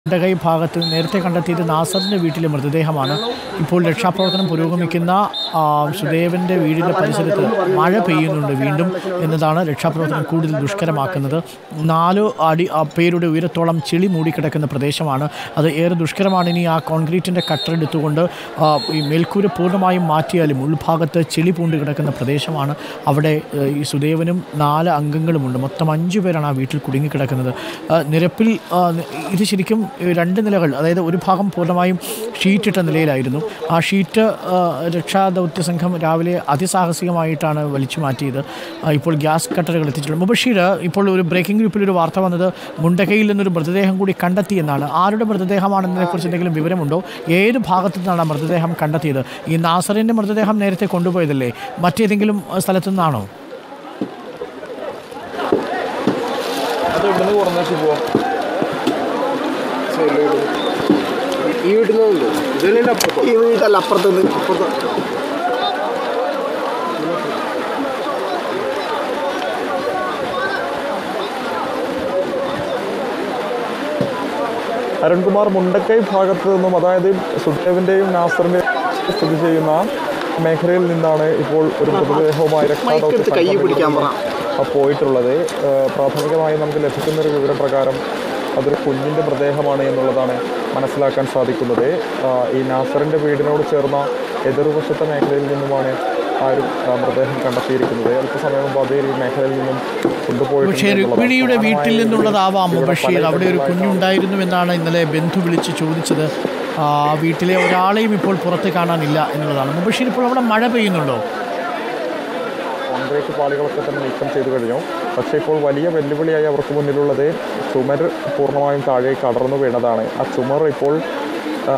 മുണ്ടകൈ ഭാഗത്ത് നേരത്തെ കണ്ടെത്തിയത് നാസറിൻ്റെ വീട്ടിലെ മൃതദേഹമാണ് ഇപ്പോൾ രക്ഷാപ്രവർത്തനം പുരോഗമിക്കുന്ന ആ, സുദേവൻ്റെ വീടിൻ്റെ പരിസരത്ത് മഴ പെയ്യുന്നുണ്ട് വീണ്ടും എന്നതാണ് രക്ഷാപ്രവർത്തനം കൂടുതൽ ദുഷ്കരമാക്കുന്നത് നാല് അടി ആ, പേരുടെ ഉയരത്തോളം ചെളി മൂടിക്കിടക്കുന്ന പ്രദേശമാണ് അത് ഏറെ ദുഷ്കരമാണ് ഇനി ആ കോൺക്രീറ്റിൻ്റെ കട്ടറെടുത്തുകൊണ്ട് ആ, ഈ മേൽക്കൂര പൂർണ്ണമായും മാറ്റിയാലും ഉൾഭാഗത്ത് ചെളി പൂണ്ട് കിടക്കുന്ന പ്രദേശമാണ് അവിടെ ഏ, ഈ സുദേവനും നാല് അംഗങ്ങളുമുണ്ട് മൊത്തം അഞ്ചു പേരാണ് ആ വീട്ടിൽ കുടുങ്ങിക്കിടക്കുന്നത് ആ, നിരപ്പിൽ ആ, ഇത് ശരിക്കും ഏ, രണ്ട് നിലകൾ അതായത് ഒരു ഭാഗം പൂർണ്ണമായും ഷീറ്റിട്ട നിലയിലായിരുന്നു ആ ഷീറ്റ് ആ, രക്ഷാദൗത്യ സംഘം രാവിലെ അതിസാഹസികമായിട്ടാണ് വലിച്ചു മാറ്റിയത് ആ, ഇപ്പോൾ ഗ്യാസ് കട്ടറുകൾ എത്തിച്ചിട്ടുണ്ട് മുബഷീർ ഇപ്പോൾ ഒരു ബ്രേക്കിംഗ് ഗ്രൂപ്പിൽ ഒരു വാർത്ത വന്നത് മുണ്ടകയിൽ നിന്നൊരു മൃതദേഹം കൂടി കണ്ടെത്തി എന്നാണ് ആരുടെ മൃതദേഹമാണെന്നതിനെക്കുറിച്ച് എന്തെങ്കിലും വിവരമുണ്ടോ ഏത് ഭാഗത്തു നിന്നാണ് ആ മൃതദേഹം കണ്ടെത്തിയത് ഈ നാസറിൻ്റെ മൃതദേഹം നേരത്തെ കൊണ്ടുപോയതല്ലേ മറ്റേതെങ്കിലും ആ, സ്ഥലത്തു നിന്നാണോ അത് ഇവിടുന്ന് കുറഞ്ഞു പോവാം ഈ വീട്ടിൽ നിന്നുണ്ട് ഇതിൻ്റെ അപ്പുറത്ത് ഈ വീട്ടല്ല അപ്പുറത്ത് നിന്ന് അപ്പുറത്ത് അരുൺകുമാർ മുണ്ടക്കൈ ഭാഗത്ത് നിന്നും അതായത് സുദേവിൻ്റെയും നാസറിൻ്റെയും സ്ഥിതി ചെയ്യുന്ന മേഖലയിൽ നിന്നാണ് ഇപ്പോൾ ഒരു മൃതദേഹവുമായി മൈക്കെടുത്ത് കൈ പിടിക്കാൻ പറ. ആ പോയിട്ടുള്ളത് ഏഹ് പ്രാഥമികമായി നമുക്ക് ലഭിക്കുന്ന ഒരു വിവരം പ്രകാരം അതൊരു കുഞ്ഞിൻ്റെ മൃതദേഹമാണ് എന്നുള്ളതാണ് മനസ്സിലാക്കാൻ സാധിക്കുന്നത് ആ, ഈ നാസറിൻ്റെ വീടിനോട് ചേർന്ന എതിർവശത്തെ മേഖലയിൽ നിന്നുമാണ് ആ ഒരു ആ, മൃതദേഹം കണ്ടെത്തിയിരിക്കുന്നത് അല്പസമയം മുമ്പ് അതേ ഈ മേഖലയിൽ നിന്നും കൊണ്ടുപോയിട്ടുണ്ട് പക്ഷേ എന്നുള്ളതാണ്. രുക്മിണിയുടെ വീട്ടിൽ പ്രധാനമായും നിന്നുള്ളതാവാം ഇവിടെ ബഷീർ പല അവിടെ ഒരു ഇടങ്ങളിലായിട്ടാണ് കുഞ്ഞുണ്ടായിരുന്നു എന്നാണ് ഇന്നലെ ബന്ധു വിളിച്ച് ചോദിച്ചത് ആ വീട്ടിലെ ഒരാളെയും ഇപ്പോൾ പുറത്ത് കാണാനില്ല എന്നുള്ളതാണ് മുബഷീർ ഇപ്പോൾ അവിടെ മഴ പെയ്യുന്നുണ്ടോ കോൺക്രീറ്റ് പാളികളൊക്കെ തന്നെ നീക്കം ചെയ്തു കഴിഞ്ഞു പക്ഷേ ഇപ്പോൾ വലിയ വെല്ലുവിളിയായി അവർക്ക് മുന്നിലുള്ളത് ചുമർ പൂർണ്ണമായും താഴേക്ക് അടർന്നു വീണതാണ് ആ ചുമർ ഇപ്പോൾ ആ,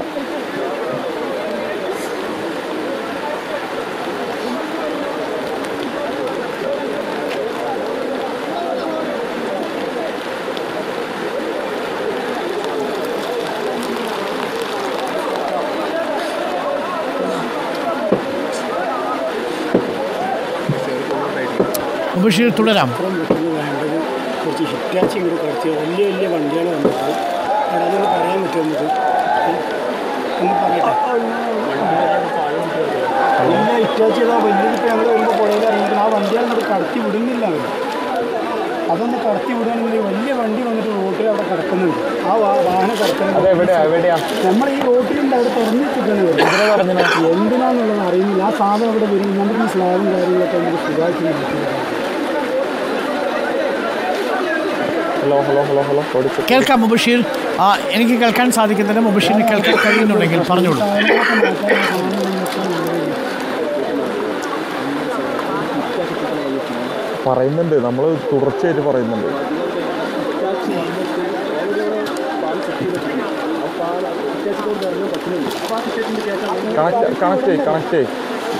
മുബഷീർ തുടരാം അപ്പുറം പെട്ടെന്ന് വേണ്ടത് കുറച്ച് ഹിറ്റാച്ചി ഇങ്ങോട്ട് കുറച്ച് വലിയ വലിയ വണ്ടികൾ വന്നിട്ട് അതൊന്ന് പറയാൻ പറ്റുമോ നമുക്ക് ഏ? ഒന്ന് പറയട്ടെ വലിയ ഹിറ്റാച്ചി ഇതാ വലിയത് ഇപ്പോൾ ഞങ്ങൾ വരുമ്പോൾ പുഴയിൽ ഇറങ്ങിയിട്ട് ആ വണ്ടികൾ ഇങ്ങോട്ട് കടത്തി വിടുന്നില്ല അവർ അതൊന്ന് കടത്തി വിടുകയാണെങ്കിൽ വലിയ വണ്ടി വന്നിട്ട് റോട്ടിൽ അവിടെ കിടക്കുന്നുണ്ട് ആ വാ- വാഹനം കിടക്കുന്നുണ്ട് അത് എവിടെയാ എവിടെയാ നമ്മൾ ഈ റോട്ടിലുണ്ട് അവിടെ തുറന്നിട്ടിട്ടാണ് എന്തിനാന്നുള്ളത് അറിയുന്നില്ല ആ സാധനം അവിടെ വരും നമുക്ക് ഈ സ്ലാബും കാര്യങ്ങളൊക്കെ നമുക്ക് സുഖമായിട്ട് നടക്കുന്നത് ഹലോ ഹലോ ഹലോ ഹലോ ഓടിച്ചു കേൾക്കാം മുബഷീർ ആ, എനിക്ക് കേൾക്കാൻ സാധിക്കുന്നില്ല മുബഷീറിന് കേൾക്കാൻ കഴിയുന്നുണ്ടെങ്കിൽ പറഞ്ഞോളൂ സാധനങ്ങളൊക്കെ മാറ്റാൻ സാധനങ്ങളൊക്കെ പറയുന്നുണ്ട് നമ്മൾ തുടർച്ചയായിട്ട് പറയുന്നുണ്ട് കണക്ട് കണക്ട് ചെയ് കണക്ട് ചെയ്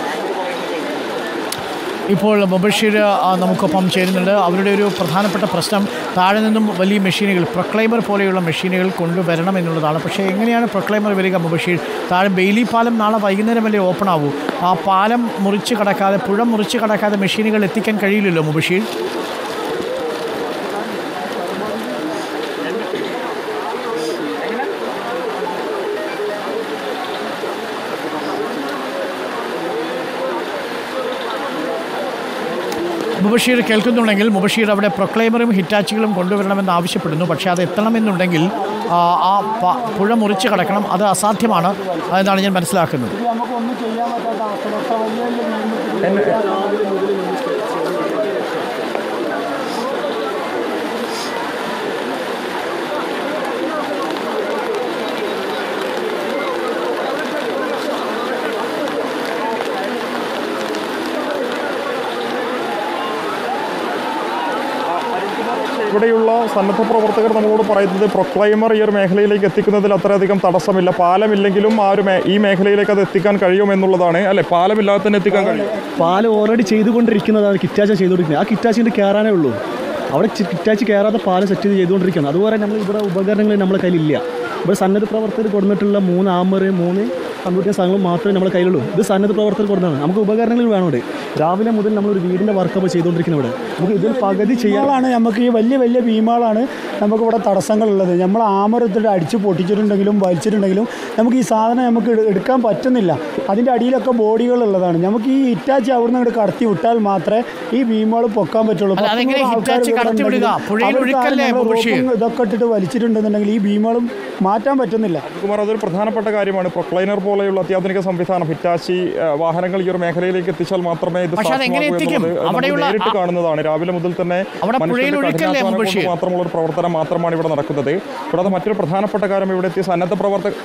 ഇപ്പോൾ മുബഷീർ ആ, നമുക്കൊപ്പം ചേരുന്നുണ്ട് അവരുടെ ഒരു പ്രധാനപ്പെട്ട പ്രശ്നം താഴെ നിന്നും വലിയ മെഷീനുകൾ പ്രൊക്ലൈമർ പോലെയുള്ള മെഷീനുകൾ കൊണ്ടുവരണം എന്നുള്ളതാണ് പക്ഷേ എങ്ങനെയാണ് പ്രൊക്ലൈമർ വരിക മുബഷീർ താഴെ ബെയിലി പാലം നാളെ വൈകുന്നേരമല്ലേ ഓപ്പൺ ആവൂ ആ പാലം മുറിച്ച് കടക്കാതെ പുഴ മുറിച്ച് കടക്കാതെ മെഷീനുകൾ എത്തിക്കാൻ കഴിയില്ലല്ലോ മുബഷീർ മുബഷീർ കേൾക്കുന്നുണ്ടെങ്കിൽ മുബഷീർ അവിടെ പ്രൊക്ലൈമറും ഹിറ്റാച്ചികളും കൊണ്ടുവരണമെന്ന് ആവശ്യപ്പെടുന്നു പക്ഷേ അത് എത്തണമെന്നുണ്ടെങ്കിൽ ആ, ആ പ- പുഴ മുറിച്ച് കടക്കണം അത് അസാധ്യമാണ് എന്നാണ് ഞാൻ മനസ്സിലാക്കുന്നത് ഇത് നമുക്കൊന്നും ചെയ്യാൻ പറ്റാത്ത അവസ്ഥ വലിയ വലിയ നിയമത്തിൽ ഇവിടെയുള്ള സന്നദ്ധ പ്രവർത്തകർ നമ്മളോട് പറയുന്നത് പ്രൊക്ലൈമർ ഈ ഒരു മേഖലയിലേക്ക് എത്തിക്കുന്നതിൽ അത്രയധികം തടസ്സമില്ല പാലമില്ലെങ്കിലും ആ ഒരു മേ- ഈ മേഖലയിലേക്ക് അത് എത്തിക്കാൻ കഴിയുമെന്നുള്ളതാണ് അല്ലെ പാലമില്ലാതെ തന്നെ എത്തിക്കാൻ കഴിയും പാലം ഓൾറെഡി ചെയ്തുകൊണ്ടിരിക്കുന്നതാണ് കിറ്റാച്ച ചെയ്തുകൊണ്ടിരിക്കുന്നത് ആ കിറ്റാച്ചിൻ്റെ കയറാനേ ഉള്ളൂ അവിടെ ചി- കിറ്റാച്ചി കയറാതെ പാലം സെറ്റ് ചെയ്ത് ചെയ്തുകൊണ്ടിരിക്കുകയാണ് അതുപോലെ നമ്മൾ ഇവിടെ ഉപകരണങ്ങൾ നമ്മളെ കയ്യിലില്ല ഇവിടെ സന്നദ്ധ പ്രവർത്തകർ കൊടുത്തിട്ടുള്ള മൂന്ന് ആമർ മൂന്ന് കമ്പ്യൂട്ടർ സാധനങ്ങളും മാത്രമേ നമ്മുടെ കയ്യിലുള്ളൂ ഇത് സന്നദ്ധ പ്രവർത്തകർ കൊടുത്താണ് നമുക്ക് ഉപകരണങ്ങൾ വേണം ഇവിടെ രാവിലെ മുതൽ നമ്മളൊരു വീടിൻ്റെ വർക്കപ്പ് ചെയ്തുകൊണ്ടിരിക്കുന്നത് ഇവിടെ നമുക്ക് ഇതിൽ പകുതി ചെയ്യാൻ ഭീമാളാണ് നമുക്ക് ഈ വലിയ വലിയ ഭീമാളാണ് നമുക്ക് ഇവിടെ തടസ്സങ്ങളുള്ളത് നമ്മൾ ആമരത്തിട്ട് അടിച്ച് പൊട്ടിച്ചിട്ടുണ്ടെങ്കിലും വലിച്ചിട്ടുണ്ടെങ്കിലും നമുക്ക് ഈ സാധനം നമുക്ക് എടു- എടുക്കാൻ പറ്റുന്നില്ല അതിൻ്റെ അടിയിലൊക്കെ ബോഡികളുള്ളതാണ് നമുക്ക് ഈ ഹിറ്റാച്ചി അവിടുന്ന് ഇങ്ങോട്ട് കടത്തി വിട്ടാൽ മാത്രമേ ഈ ഭീമാൾ പൊക്കാൻ പറ്റുള്ളൂ അല്ല, അതെങ്ങനെ പത്ത് നൂറ് ഹിറ്റാച്ചി ആൾക്കാർ ഇവിടെ കടത്തി വിടുക? ഉണ്ടെങ്കിൽ പുഴയിൽ അവർക്ക് ഒഴുക്കല്ലേ ആരും നമ്മള് ബഷീർ? റോപ്പും ഇതൊക്കെ ഇട്ടിട്ട് വലിച്ചിട്ടുണ്ടെന്നുണ്ടെങ്കിൽ ഈ ഭീമാളും മാറ്റാൻ പറ്റുന്നില്ല കുമാർ അതൊരു പ്രധാനപ്പെട്ട കാര്യമാണ് പ്രൊക്ലൈനർ പോലെയുള്ള അത്യാധുനിക സംവിധാനം ഹിറ്റാച്ചി ആ, വാഹനങ്ങൾ ഈ ഒരു മേഖലയിലേക്ക് എത്തിച്ചാൽ മാത്രമേ ഇത് പക്ഷേ അതെങ്ങനെ സാധ്യമാകൂ എത്തിക്കും? എന്നുള്ളത് നമ്മൾ അവിടെയുള്ള നേരിട്ട് ആ- കാണുന്നതാണ് രാവിലെ മുതൽ തന്നെ അവിടെ മനുഷ്യന്റെ പുഴയിൽ ഒഴുക്കല്ലേ കഠിനാധ്വാനം കൊണ്ട് മുബഷീർ? മാത്രമുള്ള ഒരു പ്രവർത്തനം മാത്രമാണ് ഇവിടെ നടക്കുന്നത് കൂടാതെ മറ്റൊരു പ്രധാനപ്പെട്ട കാര്യം ഇവിടെ എത്തിയ സന്നദ്ധ പ്രവർത്തക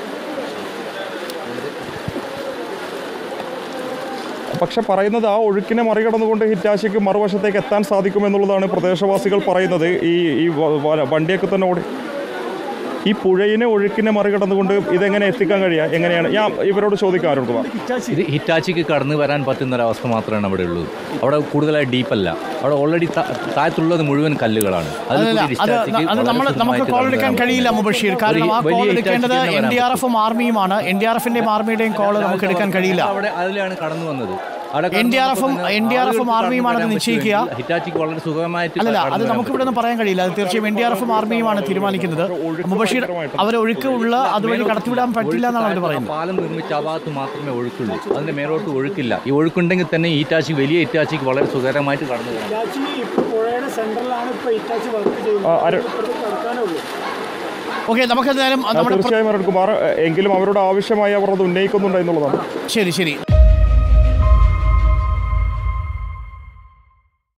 പക്ഷെ പറയുന്നത് ആ ഒഴുക്കിനെ മറികടന്നുകൊണ്ട് ഹിറ്റാശിക്ക് മറുവശത്തേക്ക് എത്താൻ സാധിക്കുമെന്നുള്ളതാണ് പ്രദേശവാസികൾ പറയുന്നത് ഈ ഈ വ- വ- വണ്ടിയൊക്കെ തന്നെ ഓടി ഈ പുഴയിനെ ഒഴുക്കിനെ മറികടന്നുകൊണ്ട് ഇതെങ്ങനെ എത്തിക്കാൻ കഴിയുക എങ്ങനെയാണ് ഞാൻ ഇവരോട് ചോദിക്കാം ആരോട് ഇത് ഹിറ്റാച്ചിക്ക് കടന്നു വരാൻ പറ്റുന്ന ഒരു അവസ്ഥ മാത്രമാണ് അവിടെ ഉള്ളത് അവിടെ കൂടുതലായി ഡീപ്പല്ല അവിടെ ഓൾറെഡി താഴത്തുള്ളത് മുഴുവൻ കല്ലുകളാണ് അതിൽ അതല്ല കൂടി അത് ഹിറ്റാച്ചിക്ക് അത് വളരെ നമ്മൾ നമുക്ക് സുഖമായിട്ട് കോൾ കടന്നു എടുക്കാൻ വരാൻ കഴിയില്ല പറ്റും. മുബഷീർ ഒരു കാരണം ആ വലിയ കോൾ ഹിറ്റാച്ചിക്ക് എടുക്കേണ്ടത് തന്നെ എൻ വരാൻ ഡി ആർ എഫും ആർമിയുമാണ് എൻ ഡി ആർ എഫിന്റെയും ആർമിയുടെയും കോൾ നമുക്ക് എടുക്കാൻ കഴിയില്ല അവിടെ അതിലാണ് കടന്നു വന്നത് അവിടെ കടന്നു NDRF ഉം വന്നപ്പോൾ തന്നെ NDRF ഉം ആളുകൾക്ക് ആർമിയുമാണ് കടന്നു നിശ്ചയിക്കുക. വരാൻ പറ്റുമെങ്കിൽ ഹിറ്റാച്ചിക്ക് വളരെ സുഖമായിട്ട് അല്ലല്ല കടന്നു അത് വരാൻ നമുക്ക് ഇവിടെ പറ്റും. ഒന്നും പറയാൻ കഴിയില്ല അത് തീർച്ചയായും എൻ ഡി ആർ എഫും ആർമിയുമാണ് തീരുമാനിക്കുന്നത് മുബഷീർ അവർ ഒഴുക്ക് ഉള്ള അതുവഴി കടത്തിവിടാൻ പറ്റില്ല എന്നാണ് അവർ ഒഴുക്ക് പറയുന്നത് പാലം നിർമ്മിച്ച ആ ഭാഗത്ത് മാത്രമേ ഒഴുക്കുള്ളൂ അതിന്റെ മേലോട്ട് ഒഴുക്കില്ല ഈ ഒഴുക്കുണ്ടെങ്കിൽ തന്നെ ഈ ഹിറ്റാച്ചി വലിയ ഹിറ്റാച്ചിക്ക് വളരെ സുഖകരമായിട്ട് കടന്നു വരാം ഹിറ്റാച്ചി ഇപ്പോൾ പുഴയുടെ സെൻറ്ററിലാണ് ഇപ്പോൾ ഹിറ്റാച്ചി വർക്ക് ആ, ചെയ്യുന്നത് അരു- ഇപ്പുറത്ത് കടക്കാനേ ഉള്ളൂ ഓക്കെ നമുക്ക് എന്തായാലും ആ, നമ്മുടെ തീർച്ചയായും അരുൺ കുമാർ എങ്കിലും അവരുടെ ആവശ്യമായി അവർ അത് ഉന്നയിക്കുന്നുണ്ട് എന്നുള്ളതാണ് ശരി ശരി